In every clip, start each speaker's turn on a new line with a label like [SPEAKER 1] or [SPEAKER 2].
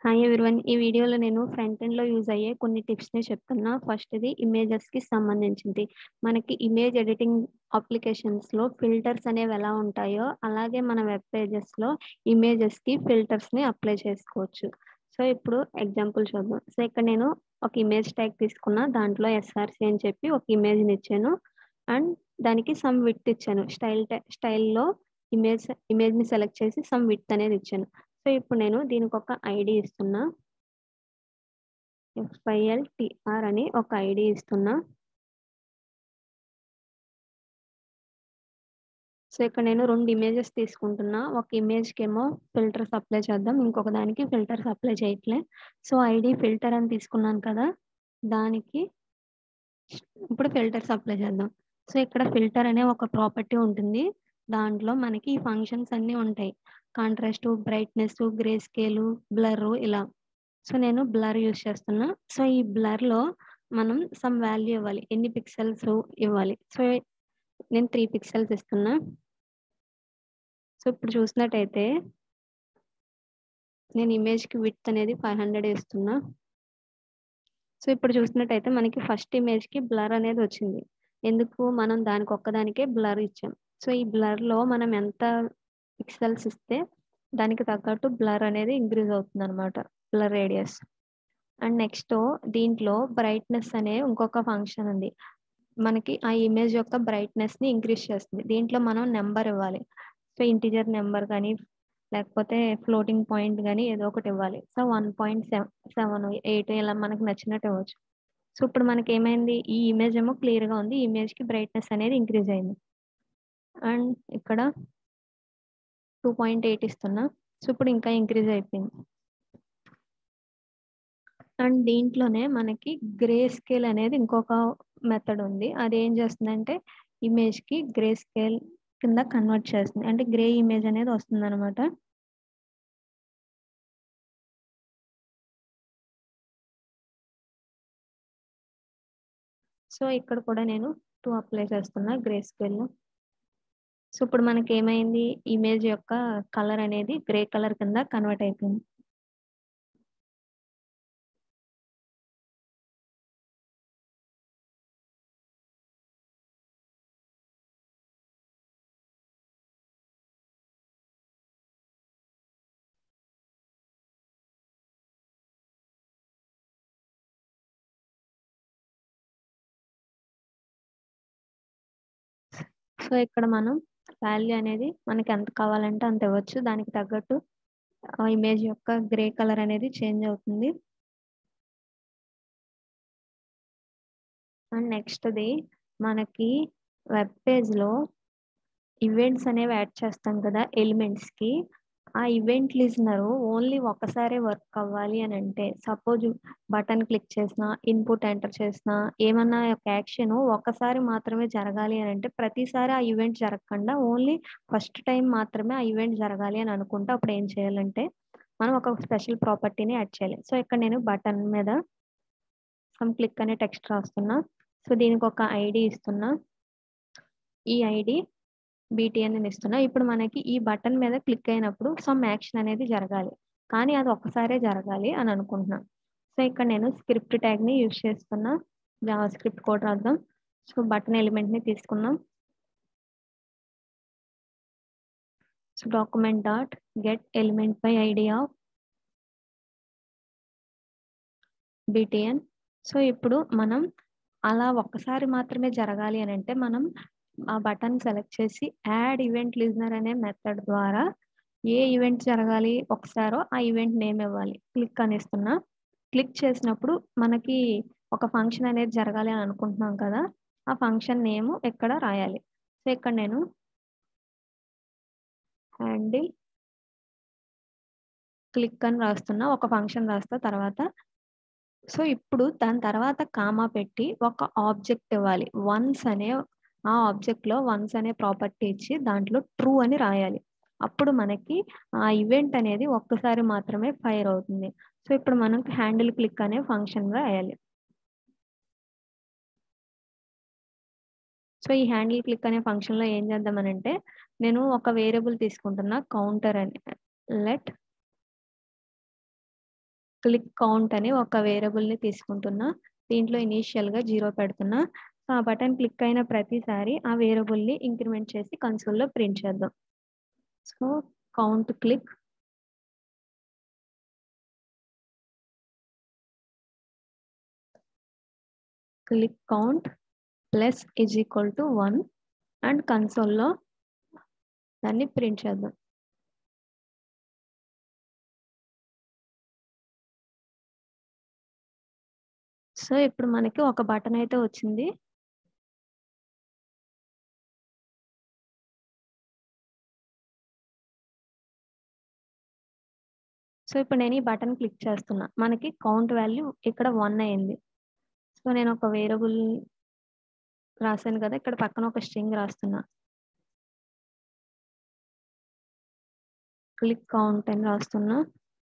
[SPEAKER 1] Hi everyone. ఈ వీడియోలో నేను ఫ్రంట్ ఎండ్‌లో యూజ్ అయ్యే కొన్ని టిప్స్‌ని చెప్తున్నా. ఫస్ట్‌ది ఇమేజెస్‌కి సంబంధించింది. మనకి ఇమేజ్ ఎడిటింగ్ అప్లికేషన్స్‌లో ఫిల్టర్స్ అనేవి ఎలా ఉంటాయో, అలాగే మన వెబ్ పేజెస్‌లో ఇమేజెస్‌కి ఫిల్టర్స్‌ని అప్లై చేసుకోవచ్చు. సో, ఇప్పుడు ఎగ్జాంపుల్ చూద్దాం. సో, ఇక్కడ నేను ఒక ఇమేజ్ ట్యాగ్ తీసుకున్నా. దాంట్లో ఎస్ఆర్‌సి అని చెప్పి ఒక ఇమేజ్‌ని ఇచ్చాను. అండ్ దానికి సమ్ విడ్త్ ఇచ్చాను. స్టైల్ టై స్టైల్‌లో ఇమేజ్ ఇమేజ్‌ని సెలెక్ట్ చేసి సమ్ విడ్త్ అనేది ఇచ్చాను. సో, ఇప్పుడు నేను దీనికొక ఐడీ ఇస్తున్నా. ఎఫ్ఐఎల్‌టిఆర్ అని ఒక ఐడీ ఇస్తున్నా. సో, ఇక్కడ నేను 2 ఇమేజెస్ తీసుకుంటున్నా. ఒక ఇమేజ్‌కేమో ఫిల్టర్స్ అప్లై చేద్దాం. ఇంకొక దానికి ఫిల్టర్స్ అప్లై చేయట్లే. సో, ఐడీ ఫిల్టర్ అని తీసుకున్నాను కదా! దానికి ఇప్పుడు ఫిల్టర్స్ అప్లై చేద్దాం. సో, ఇక్కడ ఫిల్టర్ అనే ఒక ప్రాపర్టీ ఉంటుంది. దాంట్లో మనకి ఈ ఫంక్షన్స్ అన్నీ ఉంటాయి. Contrast, brightness, grey scale, blur ఇలా. సో, నేను బ్లర్ యూజ్ చేస్తున్నా. సో, ఈ బ్లర్‌లో మనం సమ్ వాల్యూ ఇవ్వాలి. ఎన్ని పిక్సెల్స్ ఇవ్వాలి. సో, నేను 3 పిక్సెల్స్ ఇస్తున్నా. సో, ఇప్పుడు చూసినట్టయితే నేను ఇమేజ్‌కి విడ్త్ అనేది 500 ఇస్తున్నా. సో, ఇప్పుడు చూసినట్టయితే మనకి ఫస్ట్ ఇమేజ్‌కి బ్లర్ అనేది వచ్చింది. ఎందుకు? మనం దానికి ఒక్కదానికే బ్లర్ ఇచ్చాం. సో, ఈ బ్లర్‌లో మనం ఎంత పిక్సెల్స్ ఇస్తే దానికి తగ్గట్టు బ్లర్ అనేది ఇంక్రీజ్ అవుతుందనమాట. Blur radius. అండ్ నెక్స్టు దీంట్లో బ్రైట్‌నెస్ అనే ఇంకొక ఫంక్షన్ ఉంది. మనకి ఆ ఇమేజ్ యొక్క బ్రైట్‌నెస్‌ని ఇంక్రీజ్ చేస్తుంది. దీంట్లో మనం నంబర్ ఇవ్వాలి. సో, ఇంటిజర్ నంబర్ గాని, లేకపోతే ఫ్లోటింగ్ పాయింట్ గాని ఏదో ఒకటి ఇవ్వాలి. సో, 1.7, 8 ఇలా మనకు నచ్చినట్టు ఇవ్వచ్చు. సో, ఇప్పుడు మనకేమైంది? ఈ ఇమేజ్ ఏమో క్లియర్‌గా ఉంది. ఈ ఇమేజ్‌కి బ్రైట్‌నెస్ అనేది ఇంక్రీజ్ అయింది. అండ్ ఇక్కడ 2.8 ఇస్తున్నా. సో, ఇప్పుడు ఇంకా ఇంక్రీజ్ అయిపోయింది. అండ్ దీంట్లోనే మనకి గ్రే స్కేల్ అనేది ఇంకొక మెథడ్ ఉంది. అదేం చేస్తుందంటే ఇమేజ్‌కి గ్రే స్కేల్ కింద కన్వర్ట్ చేస్తుంది. అంటే గ్రే ఇమేజ్ అనేది వస్తుందనమాట. సో, ఇక్కడ కూడా నేను 2 అప్లై చేస్తున్నా గ్రే స్కేల్‌లో. సో, ఇప్పుడు మనకేమైంది? ఇమేజ్ యొక్క కలర్ అనేది గ్రే కలర్ కింద కన్వర్ట్ అయిపోయింది. సో, ఇక్కడ మనం వాల్యూ అనేది మనకి ఎంత కావాలంటే అంత ఇవ్వచ్చు. దానికి తగ్గట్టు ఆ ఇమేజ్ యొక్క గ్రే కలర్ అనేది చేంజ్ అవుతుంది. అండ్ నెక్స్ట్‌ది మనకి వెబ్ పేజ్‌లో ఈవెంట్స్ అనేవి యాడ్ చేస్తాం కదా! ఎలిమెంట్స్‌కి. ఆ ఈవెంట్ లిజనరు ఓన్లీ ఒక్కసారే వర్క్ అవ్వాలి అనంటే సపోజ్ బటన్ క్లిక్ చేసినా, ఇన్‌పుట్ ఎంటర్ చేసినా, ఏమన్నా ఒక యాక్షను ఒక్కసారి మాత్రమే జరగాలి అనంటే ప్రతిసారి ఆ ఈవెంట్ జరగకుండా ఓన్లీ ఫస్ట్ టైమ్ మాత్రమే ఆ ఈవెంట్ జరగాలి అని అనుకుంటే అప్పుడు ఏం చేయాలంటే మనం ఒక స్పెషల్ ప్రాపర్టీని యాడ్ చేయాలి. సో, ఇక్కడ నేను బటన్ మీద సమ్ క్లిక్ అనే టెక్స్ట్ రాస్తున్నా. సో, దీనికొక ఐడీ ఇస్తున్నా. ఈ ఐడీ బీటీఎన్ అని ఇస్తున్నా. ఇప్పుడు మనకి ఈ బటన్ మీద క్లిక్ అయినప్పుడు సమ్ యాక్షన్ అనేది జరగాలి. కానీ అది ఒక్కసారే జరగాలి అని అనుకుంటున్నా. సో, ఇక్కడ నేను స్క్రిప్ట్ ట్యాగ్‌ని యూజ్ చేస్తున్నా. జావా స్క్రిప్ట్ కోడ్ రాద్దాం. సో, బటన్ ఎలిమెంట్‌ని తీసుకున్నాం. So, document dot get element by ID of BTN. So, ఇప్పుడు మనం అలా ఒక్కసారి మాత్రమే జరగాలి అనంటే మనం ఆ బటన్ సెలెక్ట్ చేసి యాడ్ ఈవెంట్ లిజనర్ అనే మెథడ్ ద్వారా ఏ ఈవెంట్ జరగాలి ఒకసారో ఆ ఈవెంట్ నేమ్ ఇవ్వాలి. క్లిక్ అని ఇస్తున్నా. క్లిక్ చేసినప్పుడు మనకి ఒక ఫంక్షన్ అనేది జరగాలి అని అనుకుంటున్నాం కదా! ఆ ఫంక్షన్ నేమ్ ఇక్కడ రాయాలి. సో, ఇక్కడ నేను హ్యాండిల్ క్లిక్ అని రాస్తున్నా. ఒక ఫంక్షన్ రాస్తా తర్వాత. సో, ఇప్పుడు దాని తర్వాత కామా పెట్టి ఒక ఆబ్జెక్ట్ ఇవ్వాలి. వన్స్ అనే ఆ ఆబ్జెక్ట్‌లో వన్స్ అనే ప్రాపర్టీ ఇచ్చి దాంట్లో ట్రూ అని రాయాలి. అప్పుడు మనకి ఆ ఈవెంట్ అనేది ఒక్కసారి మాత్రమే ఫైర్ అవుతుంది. సో, ఇప్పుడు మనం హ్యాండిల్ క్లిక్ అనే ఫంక్షన్ రాయాలి. సో, ఈ హ్యాండిల్ క్లిక్ అనే ఫంక్షన్‌లో ఏం చేద్దామనంటే నేను ఒక వేరియబుల్ తీసుకుంటున్నా కౌంటర్ అని. లెట్ క్లిక్ కౌంట్ అని ఒక వేరియబుల్ ని తీసుకుంటున్నా దీంట్లో ఇనీషియల్ గా జీరో పెడుతున్నా సో ఆ బటన్ క్లిక్ అయిన ప్రతిసారి ఆ వేరియబుల్ ని ఇంక్రిమెంట్ చేసి కన్సోల్ లో ప్రింట్ చేద్దాం so count click click count plus is equal to one and కన్సోల్లో దాన్ని ప్రింట్ చేద్దాం సో ఇప్పుడు మనకి ఒక బటన్ అయితే వచ్చింది సో ఇప్పుడు నేను ఈ బటన్ క్లిక్ చేస్తున్నా మనకి కౌంట్ వాల్యూ ఇక్కడ వన్ అయింది సో నేను ఒక వేరియబుల్ రాశాను కదా ఇక్కడ పక్కన ఒక స్ట్రింగ్ రాస్తున్నా క్లిక్ కౌంట్ అని రాస్తున్నా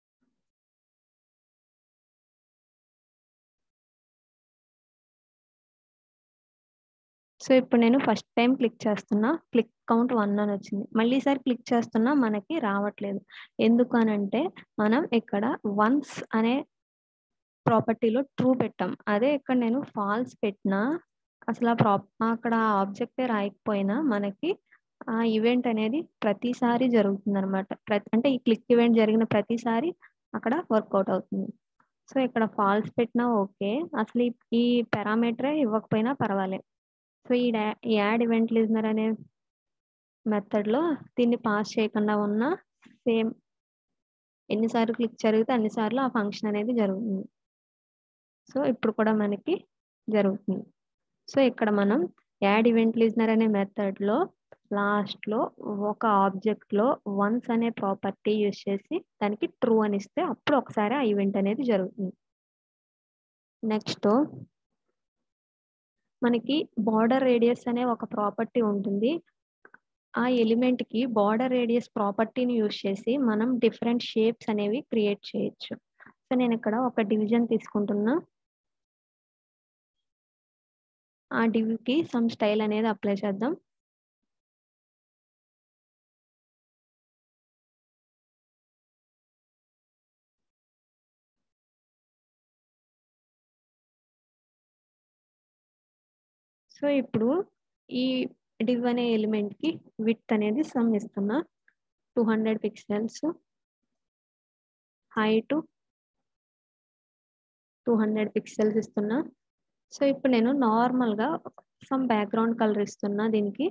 [SPEAKER 1] సో ఇప్పుడు నేను ఫస్ట్ టైం క్లిక్ చేస్తున్నా క్లిక్ కౌంట్ వన్ అని వచ్చింది మళ్ళీ సారి క్లిక్ చేస్తున్నా మనకి రావట్లేదు ఎందుకు అనంటే మనం ఇక్కడ వన్స్ అనే ప్రాపర్టీలో ట్రూ పెట్టాం అదే ఇక్కడ నేను ఫాల్స్ పెట్టినా అసలు ఆ ప్రాప్ అక్కడ ఆబ్జెక్టే రాయకపోయినా మనకి ఆ ఈవెంట్ అనేది ప్రతిసారి జరుగుతుంది అనమాట అంటే ఈ క్లిక్ ఈవెంట్ జరిగిన ప్రతిసారి అక్కడ వర్కౌట్ అవుతుంది సో ఇక్కడ ఫాల్స్ పెట్టినా ఓకే అసలు ఈ పారామీటరే ఇవ్వకపోయినా పర్వాలేదు సో ఈ యాడ్ ఈవెంట్ లిజనర్ అనే మెథడ్లో దీన్ని పాస్ చేయకుండా ఉన్న సేమ్ ఎన్నిసార్లు క్లిక్ జరిగితే అన్నిసార్లు ఆ ఫంక్షన్ అనేది జరుగుతుంది సో ఇప్పుడు కూడా మనకి జరుగుతుంది సో ఇక్కడ మనం యాడ్ ఈవెంట్ లిజనర్ అనే మెథడ్లో లాస్ట్లో ఒక ఆబ్జెక్ట్లో వన్స్ అనే ప్రాపర్టీ యూజ్ చేసి దానికి ట్రూ అని ఇస్తే అప్పుడు ఒకసారి ఆ ఈవెంట్ అనేది జరుగుతుంది నెక్స్ట్ మనకి బార్డర్ రేడియస్ అనే ఒక ప్రాపర్టీ ఉంటుంది ఆ ఎలిమెంట్ కి బార్డర్ రేడియస్ ప్రాపర్టీని యూజ్ చేసి మనం డిఫరెంట్ షేప్స్ అనేవి క్రియేట్ చేయొచ్చు సో నేను ఇక్కడ ఒక డివిజన్ తీసుకుంటున్నా ఆ డివ్కి సమ్ స్టైల్ అనేది అప్లై చేద్దాం సో ఇప్పుడు ఈ డివ్ అనే ఎలిమెంట్ కి విత్ అనేది సమ్ ఇస్తున్నా two hundred pixels height two hundred pixels ఇస్తున్నా సో ఇప్పుడు నేను నార్మల్గా సమ్ బ్యాక్గ్రౌండ్ కలర్ ఇస్తున్నా దీనికి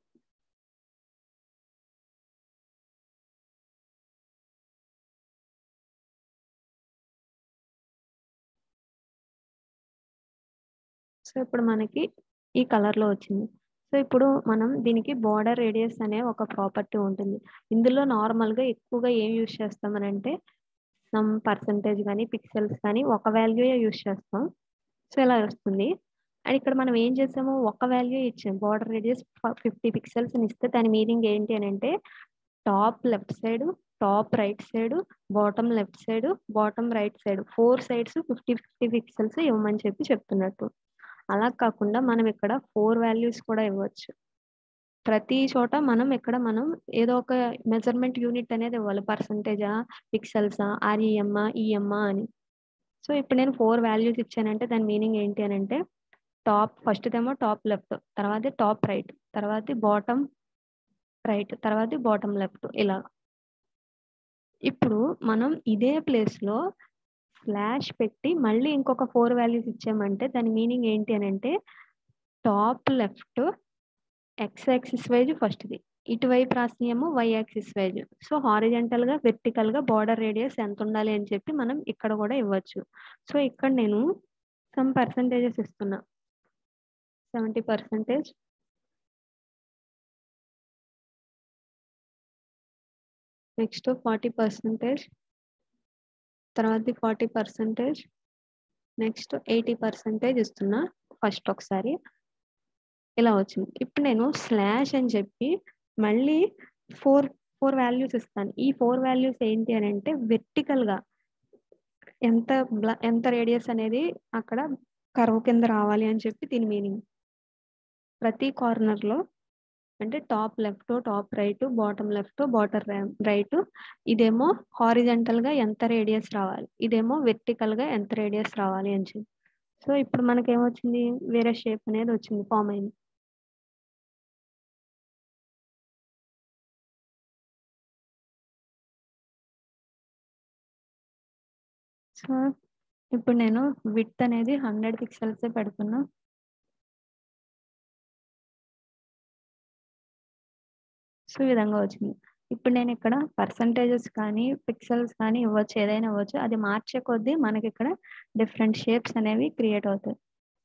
[SPEAKER 1] సో ఇప్పుడు మనకి ఈ కలర్లో వచ్చింది సో ఇప్పుడు మనం దీనికి బార్డర్ రేడియస్ అనే ఒక ప్రాపర్టీ ఉంటుంది ఇందులో నార్మల్గా ఎక్కువగా ఏం యూజ్ చేస్తామనంటే సమ్ పర్సంటేజ్ కానీ పిక్సెల్స్ కానీ ఒక వాల్యూ యూజ్ చేస్తాం సో ఇలా వస్తుంది అండ్ ఇక్కడ మనం ఏం చేసాము ఒక వాల్యూ ఇచ్చాం బార్డర్ రేడియస్ ఫిఫ్టీ పిక్సెల్స్ ఇస్తే దాని మీనింగ్ ఏంటి అని అంటే top left side top right side bottom left side bottom right side four sides fifty fifty pixels ఇవ్వమని చెప్పి చెప్తున్నట్టు అలా కాకుండా మనం ఇక్కడ ఫోర్ వాల్యూస్ కూడా ఇవ్వచ్చు ప్రతి చోట మనం ఇక్కడ మనం ఏదో ఒక మెజర్మెంట్ యూనిట్ అనేది ఇవ్వాలి పర్సంటేజా పిక్సెల్సా ఆర్ఈఎమ్మా ఈఎమ్మా అని సో ఇప్పుడు నేను ఫోర్ వాల్యూస్ ఇచ్చానంటే దాని మీనింగ్ ఏంటి అని అంటే టాప్ ఫస్ట్ ఏమో టాప్ లెఫ్ట్ తర్వాత టాప్ రైట్ తర్వాత బాటమ్ రైట్ తర్వాత బాటమ్ లెఫ్ట్ ఇలా ఇప్పుడు మనం ఇదే ప్లేస్లో స్లాష్ పెట్టి మళ్ళీ ఇంకొక ఫోర్ వాల్యూస్ ఇచ్చామంటే దాని మీనింగ్ ఏంటి అని అంటే top left X axis wise ఫస్ట్ది ఇటువైపు రాసినేమో Y axis wise so horizontal గా వెర్టికల్ గా బార్డర్ రేడియస్ ఎంత ఉండాలి అని చెప్పి మనం ఇక్కడ కూడా ఇవ్వచ్చు సో ఇక్కడ నేను సమ్ పర్సంటేజెస్ ఇస్తున్నా seventy percentage next forty percentage తర్వాత forty percentage next eighty percentage ఇస్తున్నా ఫస్ట్ ఒకసారి ఇలా వచ్చింది ఇప్పుడు నేను స్లాష్ అని చెప్పి మళ్ళీ ఫోర్ ఫోర్ వాల్యూస్ ఇస్తాను ఈ ఫోర్ వాల్యూస్ ఏంటి అని అంటే వెర్టికల్గా ఎంత ఎంత రేడియస్ అనేది అక్కడ కర్వ్ కింద రావాలి అని చెప్పి దీని మీనింగ్ ప్రతి కార్నర్లో అంటే top left top right bottom left bottom right ఇదేమో హారిజంటల్ గా ఎంత రేడియస్ రావాలి ఇదేమో వెర్టికల్ గా ఎంత రేడియస్ రావాలి అని చెప్పి సో ఇప్పుడు మనకి ఏమొచ్చింది వేరే షేప్ అనేది వచ్చింది ఫామ్ అయింది సో ఇప్పుడు నేను విత్ అనేది హండ్రెడ్ పిక్సెల్స్ పెడుతున్నా సో ఈ విధంగా వచ్చింది ఇప్పుడు నేను ఇక్కడ పర్సంటేజెస్ కానీ పిక్సెల్స్ కానీ ఇవ్వచ్చు ఏదైనా ఇవ్వచ్చు అది మార్చే కొద్దీ మనకి ఇక్కడ డిఫరెంట్ షేప్స్ అనేవి క్రియేట్ అవుతాయి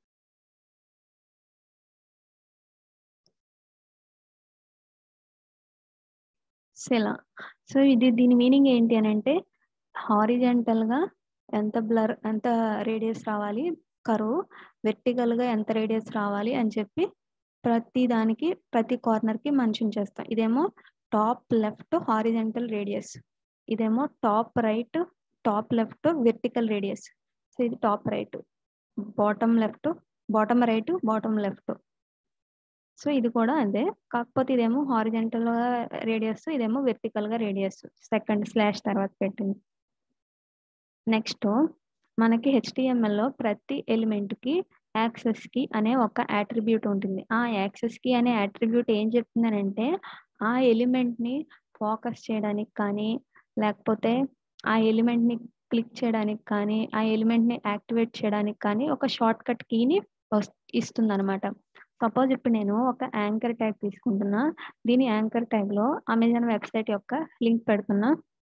[SPEAKER 1] సో ఇలా సో ఇది దీని మీనింగ్ ఏంటి అని అంటే హారిజెంటల్ గా ఎంత బ్లర్ ఎంత రేడియస్ రావాలి కరువు వెర్టికల్ గా ఎంత రేడియస్ రావాలి అని చెప్పి ప్రతి దానికి ప్రతి కార్నర్ కి మెన్షన్ చేస్తాం ఇదేమో టాప్ లెఫ్ట్ హారిజెంటల్ రేడియస్ ఇదేమో top right top left vertical radius so ఇది top right bottom left bottom right bottom left so ఇది కూడా అదే కాకపోతే ఇదేమో హారిజెంటల్ గా రేడియస్ ఇదేమో వెర్టికల్ గా రేడియస్ సెకండ్ స్లాష్ తర్వాత పెట్టింది నెక్స్ట్ మనకి HTML లో ప్రతి ఎలిమెంట్ కి యాక్సెస్ కి అనే ఒక అట్రిబ్యూట్ ఉంటుంది ఆ యాక్సెస్ కి అనే అట్రిబ్యూట్ ఏం చెప్తుంది అంటే ఆ ఎలిమెంట్ ని ఫోకస్ చేయడానికి కానీ లేకపోతే ఆ ఎలిమెంట్ ని క్లిక్ చేయడానికి కానీ ఆ ఎలిమెంట్ ని యాక్టివేట్ చేయడానికి కానీ ఒక షార్ట్ కట్ కీని ఇస్తుంది అనమాట సపోజ్ ఇప్పుడు నేను ఒక యాంకర్ ట్యాగ్ తీసుకుంటున్నా దీని యాంకర్ ట్యాగ్ లో అమెజాన్ వెబ్సైట్ యొక్క లింక్ పెడుతున్నా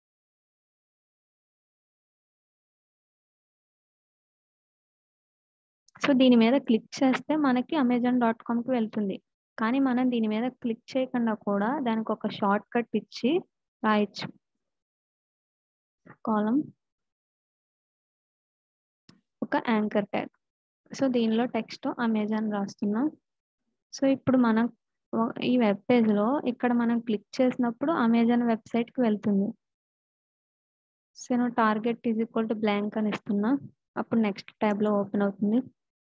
[SPEAKER 1] సో దీని మీద క్లిక్ చేస్తే మనకి అమెజాన్ డాట్ కామ్కి వెళ్తుంది కానీ మనం దీని మీద క్లిక్ చేయకుండా కూడా దానికి ఒక షార్ట్ కట్ ఇచ్చి రాయొచ్చు కాలం ఒక యాంకర్ ట్యాగ్ సో దీనిలో టెక్స్ట్ అమెజాన్ రాస్తున్నాం సో ఇప్పుడు మనం ఈ వెబ్ పేజ్లో ఇక్కడ మనం క్లిక్ చేసినప్పుడు అమెజాన్ వెబ్సైట్కి వెళ్తుంది సో నేను target is equal to blank అని ఇస్తున్నా అప్పుడు నెక్స్ట్ ట్యాబ్లో ఓపెన్ అవుతుంది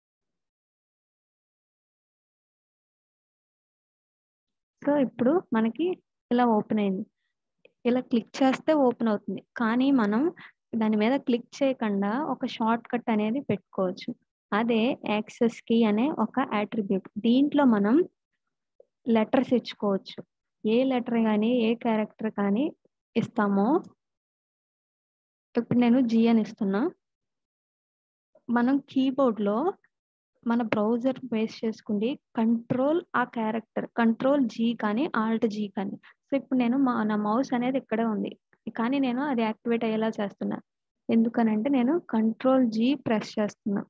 [SPEAKER 1] సో ఇప్పుడు మనకి ఇలా ఓపెన్ అయింది ఇలా క్లిక్ చేస్తే ఓపెన్ అవుతుంది కానీ మనం దాని మీద క్లిక్ చేయకుండా ఒక షార్ట్ కట్ అనేది పెట్టుకోవచ్చు అదే యాక్సెస్ కి అనే ఒక అట్రిబ్యూట్ దీంట్లో మనం లెటర్స్ ఇచ్చుకోవచ్చు ఏ లెటర్ కానీ ఏ క్యారెక్టర్ కానీ ఇస్తామో ఇప్పుడు నేను జీ అని ఇస్తున్నా మనం కీబోర్డ్లో మన బ్రౌజర్ బేస్ చేసుకుంది కంట్రోల్ ఆ క్యారెక్టర్ కంట్రోల్ జీ కానీ ఆల్ట్ జీ కానీ సో ఇప్పుడు నేను మా నా మౌస్ అనేది ఇక్కడే ఉంది కానీ నేను అది యాక్టివేట్ అయ్యేలా చేస్తున్నా ఎందుకనంటే నేను కంట్రోల్ జీ ప్రెస్ చేస్తున్నా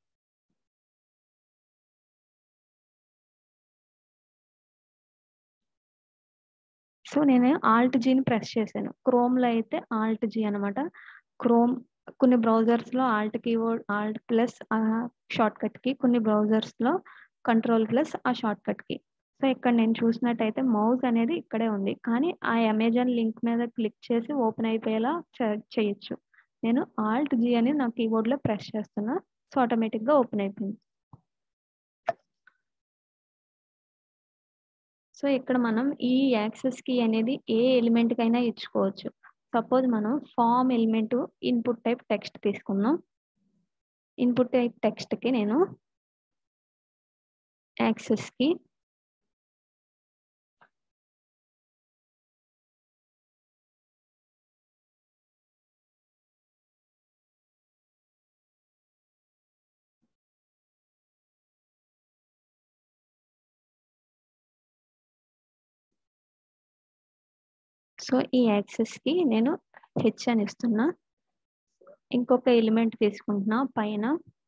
[SPEAKER 1] సో నేను ఆల్ట్ జీని ప్రెస్ చేశాను క్రోమ్లో అయితే ఆల్ట్ జీ అనమాట క్రోమ్ కొన్ని బ్రౌజర్స్లో ఆల్ట్ కీబోర్డ్ ఆల్ట్ ప్లస్ ఆ షార్ట్ కట్కి కొన్ని బ్రౌజర్స్లో కంట్రోల్ ప్లస్ ఆ షార్ట్ కట్కి సో ఇక్కడ నేను చూసినట్టయితే మౌస్ అనేది ఇక్కడే ఉంది కానీ ఆ అమెజాన్ లింక్ మీద క్లిక్ చేసి ఓపెన్ అయిపోయేలా చేయొచ్చు నేను ఆల్ట్ జీ అని నా కీబోర్డ్లో ప్రెస్ చేస్తున్నా సో ఆటోమేటిక్గా ఓపెన్ అయిపోయింది సో ఇక్కడ మనం ఈ యాక్సెస్ కీ అనేది ఏ ఎలిమెంట్ కైనా ఇచ్చుకోవచ్చు సపోజ్ మనం form element input type text తీసుకున్నాం ఇన్పుట్ టైప్ టెక్స్ట్కి నేను యాక్సెస్కి సో ఈ యాక్సెస్కి నేను హెచ్ అని ఇస్తున్నా ఇంకొక ఎలిమెంట్ తీసుకుంటున్నా పైన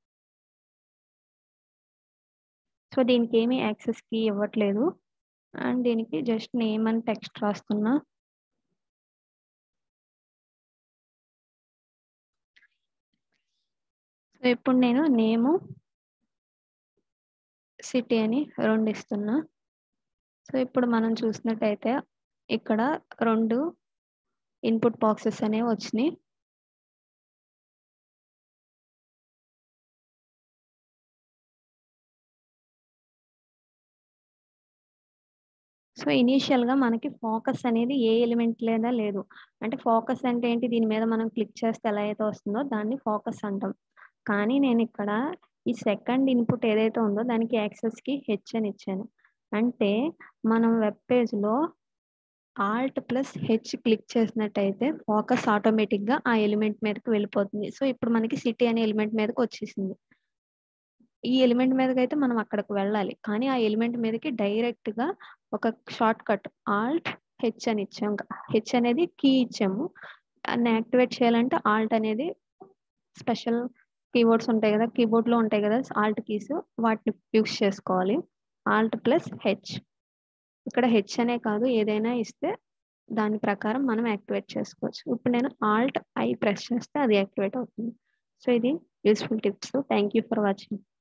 [SPEAKER 1] సో దీనికి ఏమీ యాక్సెస్కి ఇవ్వట్లేదు అండ్ దీనికి జస్ట్ నేమ్ అని టెక్స్ట్ రాస్తున్నా సో ఇప్పుడు నేను నేము సిటీ అని రెండు ఇస్తున్నా సో ఇప్పుడు మనం చూసినట్టయితే ఇక్కడ రెండు ఇన్పుట్ బాక్సెస్ అనేవి వచ్చినాయి సో సో ఇనీషియల్‌గా మనకి ఫోకస్ అనేది ఏ ఎలిమెంట్ లేదా లేదు. అంటే ఫోకస్ అంటే ఏంటి? దీని మీద మనం క్లిక్ చేస్తే ఎలా అయితే వస్తుందో దాన్ని ఫోకస్ అంటాం. కానీ నేనిక్కడ ఈ సెకండ్ ఇన్‌పుట్ ఏదైతే ఉందో దానికి యాక్సెస్‌కి హెచ్ అని ఇచ్చాను. అంటే మనం వెబ్ పేజ్‌లో ఆల్ట్ ప్లస్ హెచ్ క్లిక్ చేసినట్టయితే ఫోకస్ ఆటోమేటిక్‌గా ఆ ఎలిమెంట్ మీదకి వెళ్ళిపోతుంది. సో ఇప్పుడు మనకి సిటీ అనే ఎలిమెంట్ మీదకి వచ్చేసింది. ఈ ఎలిమెంట్ మీదకైతే మనం అక్కడికి వెళ్ళాలి. కానీ ఆ ఎలిమెంట్ మీదకి డైరెక్ట్‌గా ఒక షార్ట్‌కట్ ఆల్ట్ హెచ్ అని ఇచ్చాం. హెచ్ అనేది కీ ఇచ్చాము. దాన్ని యాక్టివేట్ చేయాలంటే ఆల్ట్ అనేది స్పెషల్ కీవర్డ్స్ ఉంటాయి గదా! కీబోర్డ్‌లో ఉంటాయి గదా! ఆల్ట్ కీస్ వాటిని యూజ్ చేసుకోవాలి. Alt plus H. ఇక్కడ హెచ్ అనే కాదు ఏదైనా ఇస్తే దాని ప్రకారం మనం యాక్టివేట్ చేసుకోవచ్చు. ఇప్పుడు నేను ఆల్ట్ ఐ ప్రెస్ చేస్తే అది యాక్టివేట్ అవుతుంది. సో ఇది useful tips. Thank you for watching.